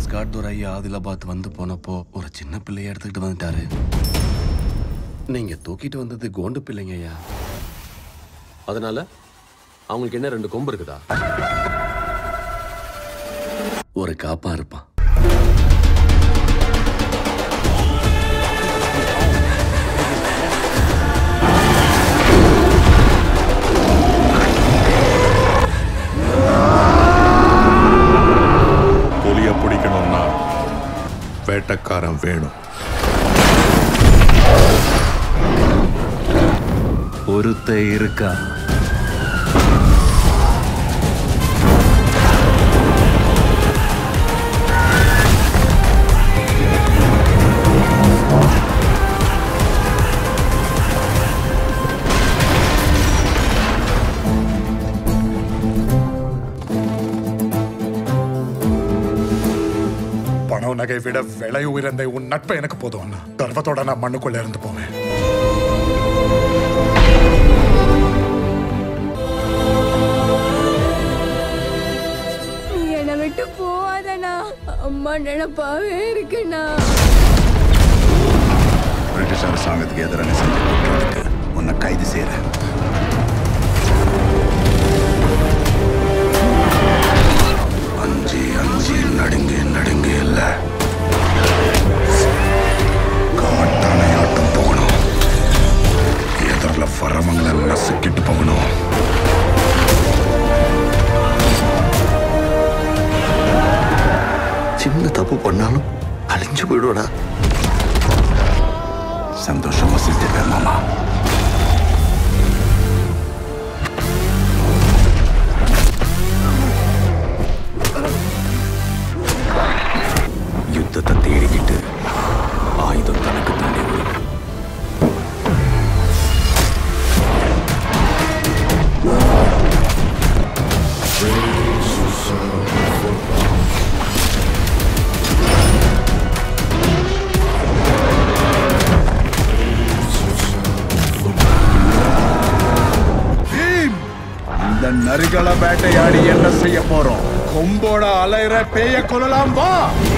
Scott துரை ஆதிலாபாத் வந்து போனப்போ ஒரு சின்ன பிள்ளைய எடுத்துக்கிட்டு வந்துட்டாரு நீங்க தூக்கிட்டு வந்தது கோண்டு பிள்ளைங்க ஐயா அதனால அவங்களுக்கு என்ன ரெண்டு கொம்பு இருக்குதா ஒரு காப்பா இருப்பான் புலிய பிடிக்கணும்னா வேட்டக்காரன் வேணும் ஒருத்த இருக்கா பணம் நகை விட விலை உயர்ந்த உன் நட்பு எனக்கு போதும் அண்ணா கர்வத்தோட நான் மண்ணுக்குள்ள இருந்து போவேன் நீ என்னை விட்டு போவாதண்ணா அம்மா நினைப்பாவே இருக்குண்ணா பிரிட்டிஷ் அரசாங்கத்துக்கு எதிரான செஞ்ச குற்றத்துக்கு உன்னை கைது செய்யறேன் அஞ்சு அஞ்சு நடுங்கு நடுங்கு இல்ல காட்டானையாட்டம் போகணும் எதிரில் வரவங்களை நசுக்கிட்டு போகணும் சின்ன தப்பு பண்ணாலும் அழிஞ்சு போயிடுவடா சந்தோஷமா செஞ்சிருவேன் மாமா யுத்தத்தை தேடிக்கிட்டு ஆயுதம் தனக்கு தானே வரும் இந்த நரிகளை வேட்டையாடி என்ன செய்ய போறோம் கொம்போட அலைற பேய கொள்ளலாம் வா